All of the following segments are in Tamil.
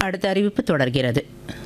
அடுத்த அறிவிப்பு தொடர்கிறது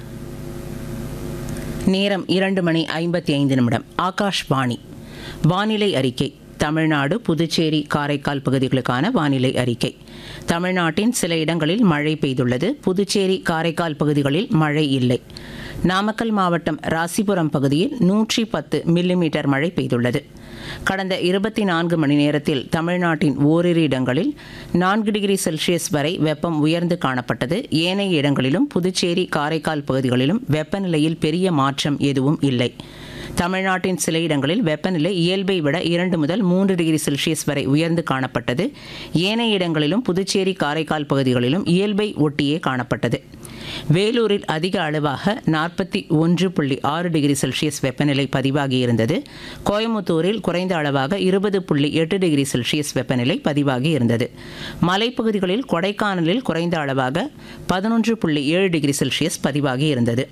நேரம் இரண்டு மணி ஐம்பத்தி ஐந்து நிமிடம் ஆகாஷ்வாணி வானிலை அறிக்கை தமிழ்நாடு புதுச்சேரி காரைக்கால் பகுதிகளுக்கான வானிலை அறிக்கை தமிழ்நாட்டின் சில இடங்களில் மழை பெய்துள்ளது புதுச்சேரி காரைக்கால் பகுதிகளில் மழை இல்லை நாமக்கல் மாவட்டம் ராசிபுரம் பகுதியில் நூற்றி பத்து மில்லிமீட்டர் மழை பெய்துள்ளது கடந்த இருபத்தி நான்கு மணி நேரத்தில் தமிழ்நாட்டின் ஓரிரு இடங்களில் நான்கு டிகிரி செல்சியஸ் வரை வெப்பம் உயர்ந்து காணப்பட்டது ஏனைய இடங்களிலும் புதுச்சேரி காரைக்கால் பகுதிகளிலும் வெப்பநிலையில் பெரிய மாற்றம் எதுவும் இல்லை தமிழ்நாட்டின் சில இடங்களில் வெப்பநிலை இயல்பை விட இரண்டு முதல் மூன்று டிகிரி செல்சியஸ் வரை உயர்ந்து காணப்பட்டது ஏனைய இடங்களிலும் புதுச்சேரி காரைக்கால் பகுதிகளிலும் இயல்பை ஒட்டியே காணப்பட்டது வேலூரில் அதிக அளவாக நாற்பத்தி ஒன்று புள்ளி ஆறு டிகிரி செல்சியஸ் வெப்பநிலை பதிவாகியிருந்தது கோயமுத்தூரில் குறைந்த அளவாக இருபது புள்ளி எட்டு டிகிரி செல்சியஸ் வெப்பநிலை பதிவாகி இருந்தது மலைப்பகுதிகளில் கொடைக்கானலில் குறைந்த அளவாக பதினொன்று புள்ளி ஏழு டிகிரி செல்சியஸ் பதிவாகி இருந்தது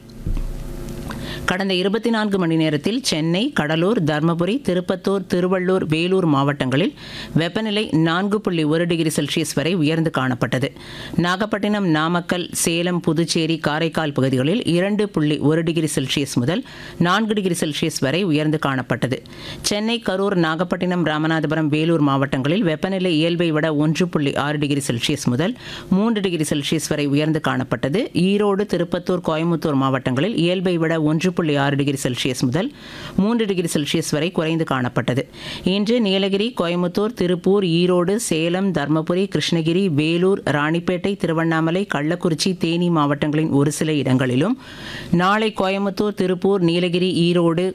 கடந்த இருபத்தி நான்கு மணி நேரத்தில் சென்னை கடலூர் தர்மபுரி திருப்பத்தூர் திருவள்ளூர் வேலூர் மாவட்டங்களில் வெப்பநிலை நான்கு புள்ளி ஒரு டிகிரி செல்சியஸ் வரை உயர்ந்து காணப்பட்டது நாகப்பட்டினம் நாமக்கல் சேலம் புதுச்சேரி காரைக்கால் பகுதிகளில் இரண்டு புள்ளி ஒரு டிகிரி செல்சியஸ் முதல் நான்கு டிகிரி செல்சியஸ் வரை உயர்ந்து காணப்பட்டது சென்னை கரூர் நாகப்பட்டினம் ராமநாதபுரம் வேலூர் மாவட்டங்களில் வெப்பநிலை இயல்பை விட ஒன்று புள்ளி ஆறு டிகிரி செல்சியஸ் முதல் மூன்று டிகிரி செல்சியஸ் வரை உயர்ந்து காணப்பட்டது ஈரோடு திருப்பத்தூர் கோயமுத்தூர் மாவட்டங்களில் இயல்பை விட ஒன்று புள்ளி ஆறு டிகிரி செல்சியஸ் முதல் மூன்று டிகிரி செல்சியஸ் வரை குறைந்து காணப்பட்டது இன்று நீலகிரி கோயமுத்தூர் திருப்பூர் ஈரோடு சேலம் தர்மபுரி கிருஷ்ணகிரி வேலூர் ராணிப்பேட்டை திருவண்ணாமலை கள்ளக்குறிச்சி தேனி மாவட்டங்களின் ஒரு சில இடங்களிலும் நாளை கோயமுத்தூர் திருப்பூர் நீலகிரி ஈரோடு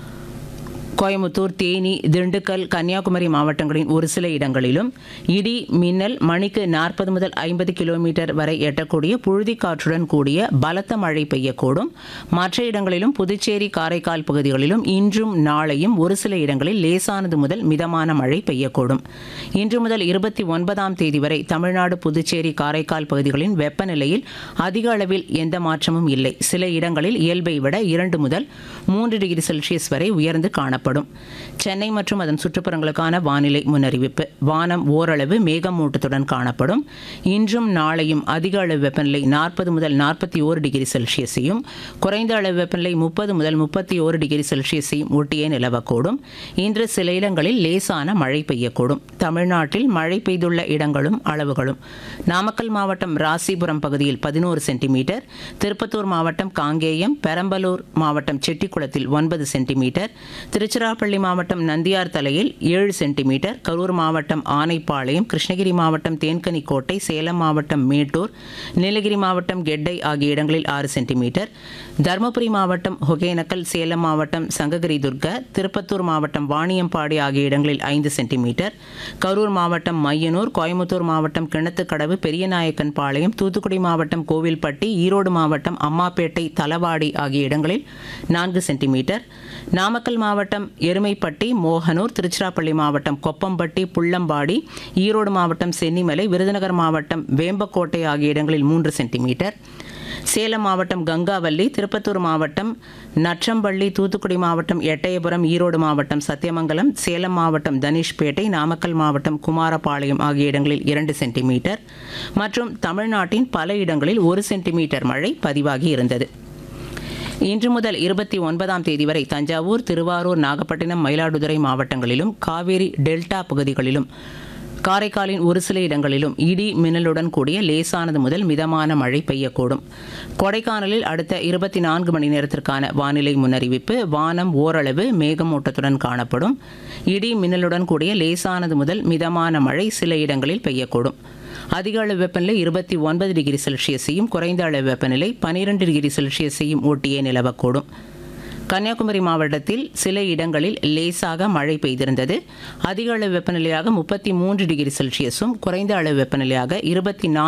கோயமுத்தூர் தேனி திண்டுக்கல் கன்னியாகுமரி மாவட்டங்களின் ஒரு சில இடங்களிலும் இடி மின்னல் மணிக்கு நாற்பது முதல் ஐம்பது கிலோமீட்டர் வரை எட்டக்கூடிய புழுதி காற்றுடன் கூடிய பலத்த மழை பெய்யக்கூடும் மற்ற இடங்களிலும் புதுச்சேரி காரைக்கால் பகுதிகளிலும் இன்றும் நாளையும் ஒரு சில இடங்களில் லேசானது முதல் மிதமான மழை பெய்யக்கூடும் இன்று முதல் இருபத்தி ஒன்பதாம் தேதி வரை தமிழ்நாடு புதுச்சேரி காரைக்கால் பகுதிகளின் வெப்பநிலையில் அதிக அளவில் எந்த மாற்றமும் இல்லை சில இடங்களில் இயல்பை விட இரண்டு முதல் மூன்று டிகிரி செல்சியஸ் வரை உயர்ந்து காணப்படும் சென்னை மற்றும் அதன் சுற்றுப்புறங்களுக்கான வானிலை முன்னறிவிப்பு வானம் ஓரளவு மேகமூட்டத்துடன் காணப்படும் இன்றும் நாளையும் அதிக அளவு வெப்பநிலை நாற்பது முதல் நாற்பத்தி ஓரு டிகிரி செல்சியஸையும் குறைந்த அளவு வெப்பநிலை முப்பது முதல் முப்பத்தி ஓரு டிகிரி செல்சியஸையும் ஒட்டியே நிலவக்கூடும் இன்று சில இடங்களில் லேசான மழை பெய்யக்கூடும் தமிழ்நாட்டில் மழை பெய்துள்ள இடங்களும் அளவுகளும் நாமக்கல் மாவட்டம் ராசிபுரம் பகுதியில் பதினோரு சென்டிமீட்டர் திருப்பத்தூர் மாவட்டம் காங்கேயம் பெரம்பலூர் மாவட்டம் செட்டிக்குளத்தில் ஒன்பது சென்டிமீட்டர் திருச்சிராப்பள்ளி மாவட்டம் நந்தியார் தலையில் ஏழு சென்டிமீட்டர் கரூர் மாவட்டம் ஆனைப்பாளையம் கிருஷ்ணகிரி மாவட்டம் தேன்கனிக்கோட்டை சேலம் மாவட்டம் மேட்டூர் நீலகிரி மாவட்டம் கெட்டை ஆகிய இடங்களில் ஆறு சென்டிமீட்டர் தருமபுரி மாவட்டம் ஒகேனக்கல் சேலம் மாவட்டம் சங்ககிரி துர்கா திருப்பத்தூர் மாவட்டம் வாணியம்பாடி ஆகிய இடங்களில் ஐந்து சென்டிமீட்டர் கரூர் மாவட்டம் மையனூர் கோயமுத்தூர் மாவட்டம் கிணத்துக்கடவு பெரியநாயக்கன் பாளையம் தூத்துக்குடி மாவட்டம் கோவில்பட்டி ஈரோடு மாவட்டம் அம்மாப்பேட்டை தலவாடி ஆகிய இடங்களில் நான்கு சென்டிமீட்டர் நாமக்கல் மாவட்டம் எருமைப்பட்டி மோகனூர் திருச்சிராப்பள்ளி மாவட்டம் கொப்பம்பட்டி புள்ளம்பாடி ஈரோடு மாவட்டம் சென்னிமலை விருதுநகர் மாவட்டம் வேம்பக்கோட்டை ஆகிய இடங்களில் மூன்று சென்டிமீட்டர் சேலம் மாவட்டம் கங்காவல்லி திருப்பத்தூர் மாவட்டம் நற்றம்பள்ளி தூத்துக்குடி மாவட்டம் எட்டயபுரம் ஈரோடு மாவட்டம் சத்தியமங்கலம் சேலம் மாவட்டம் தனுஷ்பேட்டை நாமக்கல் மாவட்டம் குமாரபாளையம் ஆகிய இடங்களில் இரண்டு சென்டிமீட்டர் மற்றும் தமிழ்நாட்டின் பல இடங்களில் ஒரு சென்டிமீட்டர் மழை பதிவாகி இருந்தது இன்று முதல் இருபத்தி ஒன்பதாம் தேதி வரை தஞ்சாவூர் திருவாரூர் நாகப்பட்டினம் மயிலாடுதுறை மாவட்டங்களிலும் காவேரி டெல்டா பகுதிகளிலும் காரைக்காலின் ஒரு சில இடங்களிலும் இடி மின்னலுடன் கூடிய லேசானது முதல் மிதமான மழை பெய்யக்கூடும் கொடைக்கானலில் அடுத்த இருபத்தி நான்கு மணி நேரத்திற்கான வானிலை முன்னறிவிப்பு வானம் ஓரளவு மேகமூட்டத்துடன் காணப்படும் இடி மின்னலுடன் கூடிய லேசானது முதல் மிதமான மழை சில இடங்களில் பெய்யக்கூடும் அதிக அளவு வெப்பநிலை இருபத்தி ஒன்பது டிகிரி செல்சியஸையும் குறைந்த அளவு வெப்பநிலை பனிரெண்டு டிகிரி செல்சியஸையும் ஒட்டியே நிலவக்கூடும் கன்னியாகுமரி மாவட்டத்தில் சில இடங்களில் லேசாக மழை பெய்திருந்தது அதிக அளவு வெப்பநிலையாக முப்பத்தி மூன்று டிகிரி செல்சியஸும் குறைந்த அளவு வெப்பநிலையாக இருபத்தி